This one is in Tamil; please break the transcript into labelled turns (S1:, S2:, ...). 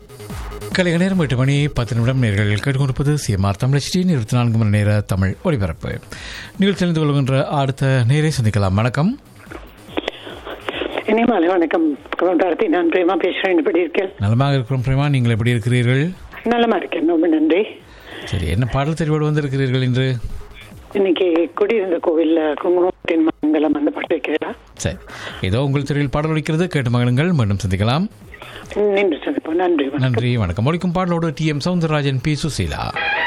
S1: கலைக நேரம் எட்டு மணி பத்து நிமிடம் நேர்கள் கேட்டுக்கொண்டிருப்பது சிஎம்ஆர் தமிழ் இருபத்தி நான்கு மணி நேர தமிழ் ஒளிபரப்பு நீங்கள் தெரிந்து கொள்கின்ற அடுத்த நேரை சந்திக்கலாம் வணக்கம்
S2: இனிமாலை வணக்கம் கமல்பாரதி நான் பிரேமா பேசுறேன் எப்படி இருக்கேன்
S1: நலமாக இருக்கிறோம் பிரேமா நீங்கள் எப்படி இருக்கிறீர்கள்
S2: நலமா இருக்கேன் ரொம்ப நன்றி
S1: சரி என்ன பாடல் தெரிவோடு வந்திருக்கிறீர்கள் என்று
S2: இன்னைக்கு குடியிருந்த கோவில்ல குங்குமத்தின் மங்கலம் அந்த பாட்டு வைக்கிறா
S1: சரி ஏதோ உங்கள் தெருவில் பாடல் ஒலிக்கிறது கேட்டு மகனுங்கள் மீண்டும் சந்திக்கலாம்
S2: நின்று சந்திப்போம் நன்றி வணக்கம்
S1: நன்றி வணக்கம் ஒழிக்கும் பாடலோடு T M Soundararajan P Susheela